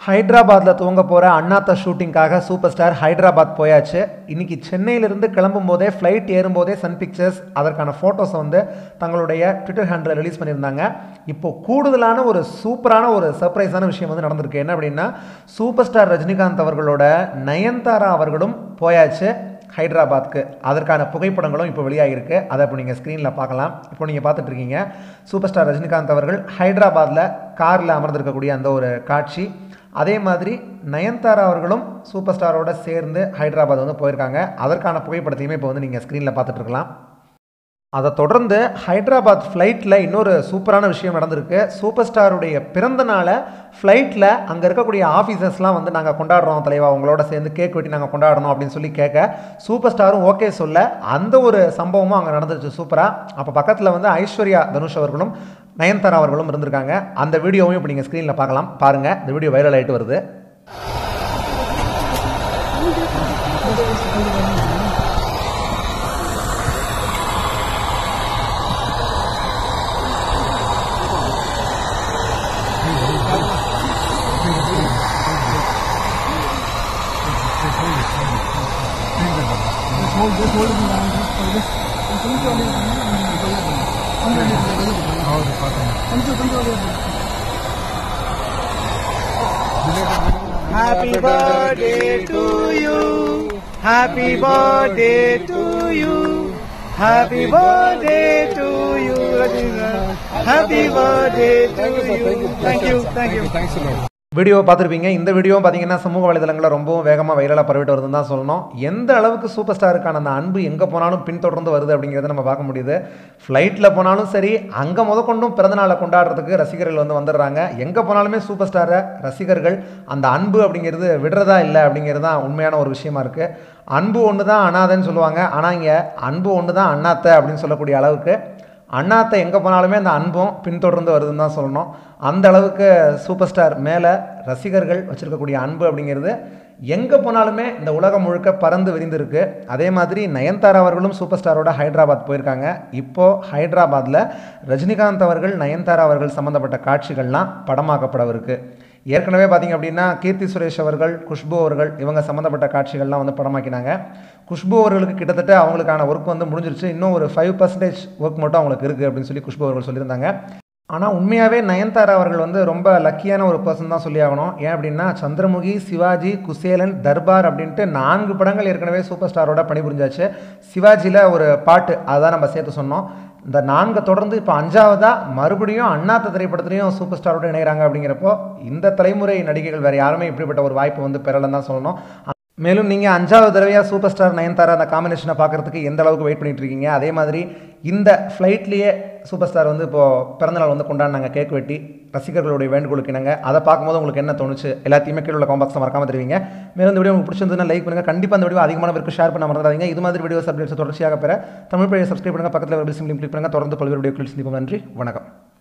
ஹைதராபாத்தில் துவங்க போகிற அண்ணாத்த ஷூட்டிங்காக சூப்பர் ஸ்டார் ஹைதராபாத் போயாச்சு இன்னைக்கு சென்னையிலிருந்து கிளம்பும் போதே ஃப்ளைட் ஏறும்போதே சன் பிக்சர்ஸ் அதற்கான ஃபோட்டோஸை வந்து தங்களுடைய ட்விட்டர் ஹேண்டில் ரிலீஸ் பண்ணியிருந்தாங்க இப்போ கூடுதலான ஒரு சூப்பரான ஒரு சர்ப்ரைஸான விஷயம் வந்து நடந்திருக்கு என்ன அப்படின்னா சூப்பர் ஸ்டார் ரஜினிகாந்த் அவர்களோட நயன்தாரா அவர்களும் போயாச்சு ஹைதராபாத்க்கு அதற்கான புகைப்படங்களும் இப்போ வெளியாகிருக்கு அதை இப்போ நீங்கள் ஸ்க்ரீனில் பார்க்கலாம் இப்போ நீங்கள் பார்த்துட்டு இருக்கீங்க சூப்பர் ஸ்டார் ரஜினிகாந்த் அவர்கள் ஹைதராபாத்தில் காரில் அமர்ந்திருக்கக்கூடிய அந்த ஒரு காட்சி அதே மாதிரி நயன்தாரா அவர்களும் சூப்பர் ஸ்டாரோட சேர்ந்து ஹைதராபாத் வந்து போயிருக்காங்க அதற்கான புகைப்படத்தையுமே இப்போ வந்து நீங்கள் ஸ்க்ரீனில் பார்த்துட்டு இருக்கலாம் அதை தொடர்ந்து ஹைதராபாத் ஃப்ளைட்டில் இன்னொரு சூப்பரான விஷயம் நடந்திருக்கு சூப்பர் ஸ்டாருடைய பிறந்த நாளை ஃப்ளைட்டில் அங்கே இருக்கக்கூடிய ஆஃபீஸர்ஸ்லாம் வந்து நாங்கள் கொண்டாடுறோம் தலைவா உங்களோட சேர்ந்து கேக் வெட்டி நாங்கள் கொண்டாடணும் அப்படின்னு சொல்லி கேட்க சூப்பர் ஸ்டாரும் ஓகே சொல்ல அந்த ஒரு சம்பவமும் அங்கே நடந்துருச்சு சூப்பராக அப்போ பக்கத்தில் வந்து ஐஸ்வர்யா தனுஷ் அவர்களும் நயன்தாரா அவர்களும் இருந்திருக்காங்க அந்த வீடியோவும் இப்போ நீங்கள் ஸ்க்ரீனில் பார்க்கலாம் பாருங்கள் இந்த வீடியோ வைரல் ஆகிட்டு வருது Happy birthday to you. Happy birthday to you. Happy birthday to you, Rajendra. Happy birthday to you. Thank you, thank you. Thanks a lot. Video பார்த்துருப்பீங்க இந்த வீடியோ பார்த்தீங்கன்னா சமூக வலைதளங்களில் ரொம்பவும் வேகமாக வைரலாக பரவிட்டு வருதுன்னு தான் சொல்லணும் எந்த அளவுக்கு சூப்பர் ஸ்டாருக்கான அந்த அன்பு எங்கே போனாலும் பின்தொடர்ந்து வருது அப்படிங்கிறத நம்ம பார்க்க முடியுது ஃப்ளைட்டில் போனாலும் சரி அங்கே முதற்கொண்டும் பிறந்தநாளை கொண்டாடுறதுக்கு ரசிகர்கள் வந்து வந்துடுறாங்க எங்கே போனாலுமே சூப்பர் ஸ்டாரை ரசிகர்கள் அந்த அன்பு அப்படிங்கிறது விடுறதா இல்லை அப்படிங்கிறது தான் உண்மையான ஒரு விஷயமா இருக்குது அன்பு ஒன்று தான் அனாதைன்னு சொல்லுவாங்க ஆனால் இங்கே அன்பு ஒன்று தான் அண்ணாத்தை அப்படின்னு சொல்லக்கூடிய அளவுக்கு அண்ணாத்தை எங்கே போனாலுமே அந்த அன்பும் பின்தொடர்ந்து வருதுன்னு தான் சொல்லணும் அந்த அளவுக்கு சூப்பர் ஸ்டார் மேலே ரசிகர்கள் வச்சுருக்கக்கூடிய அன்பு அப்படிங்கிறது எங்கே போனாலுமே இந்த உலகம் முழுக்க பறந்து விரிந்திருக்கு அதே மாதிரி நயன்தாரா அவர்களும் சூப்பர் ஸ்டாரோட ஹைதராபாத் போயிருக்காங்க இப்போது ஹைதராபாத்தில் ரஜினிகாந்த் அவர்கள் நயன்தாரா அவர்கள் சம்மந்தப்பட்ட காட்சிகள்லாம் படமாக்கப்படவிருக்கு ஏற்கனவே பார்த்தீங்க அப்படின்னா கீர்த்தி சுரேஷ் அவர்கள் குஷ்பு அவர்கள் இவங்க சம்மந்தப்பட்ட காட்சிகள்லாம் வந்து படமாக்கினாங்க குஷ்பு அவர்களுக்கு கிட்டத்தட்ட அவங்களுக்கான ஒர்க் வந்து முடிஞ்சிருச்சு இன்னும் ஒரு ஃபைவ் பர்சன்டேஜ் ஒர்க் மட்டும் அவங்களுக்கு இருக்குது அப்படின்னு சொல்லி குஷ்பு அவர்கள் சொல்லியிருந்தாங்க ஆனால் உண்மையாகவே நயன்தாரா அவர்கள் வந்து ரொம்ப லக்கியான ஒரு பர்சன் தான் சொல்லி ஆகணும் ஏன் அப்படின்னா சந்திரமுகி சிவாஜி குசேலன் தர்பார் அப்படின்ட்டு நான்கு படங்கள் ஏற்கனவே சூப்பர் ஸ்டாரோட பணிபுரிஞ்சாச்சு சிவாஜியில் ஒரு பாட்டு அதான் நம்ம சேர்த்து சொன்னோம் இந்த நான்கை தொடர்ந்து இப்போ அஞ்சாவதாக மறுபடியும் அண்ணாத்த திரைப்படத்துலையும் சூப்பர் ஸ்டாரோட இணைகிறாங்க அப்படிங்கிறப்போ இந்த தலைமுறை நடிகைகள் வேறு யாருமே இப்படிப்பட்ட ஒரு வாய்ப்பு வந்து பெறலன்னு தான் சொல்லணும் மேலும் நீங்கள் அஞ்சாவது தடவையாக சூப்பர் ஸ்டார் நயன்தாரா அந்த காம்பினேஷனை பார்க்குறதுக்கு எந்த அளவுக்கு வெயிட் பண்ணிட்டு இருக்கீங்க அதே மாதிரி இந்த ஃப்ளைட்லேயே சூப்பர் ஸ்டார் வந்து இப்போது பிறந்தநாள் வந்து கொண்டாடினாங்க கேக் வெட்டி ரசிகர்களுடைய வேண்டுகோளுக்கு இணங்க அதை பார்க்கும்போது உங்களுக்கு என்ன தோணுச்சு எல்லாத்தையுமே கீழே உள்ள காம்பாக்ஸ் மறக்காம தெரிவிங்க மேலும் இந்த வீடியோ உங்களுக்கு பிடிச்சிருந்ததுன்னா லைக் பண்ணுங்கள் கண்டிப்பாக இந்த வீடியோ அதிகமான பேருக்கு ஷேர் பண்ண மறந்துடாதீங்க இது மாதிரி வீடியோஸ் அப்டேட்ஸ் தொடர்ச்சியாக பெற தமிழ் பழைய சப்ஸ்கிரைப் பண்ணுங்கள் பக்கத்தில் ஒரு சிம் கிளிக் பண்ணுங்கள் தொடர்ந்து பல்வேறு வீடியோ சந்திப்போம் நன்றி வணக்கம்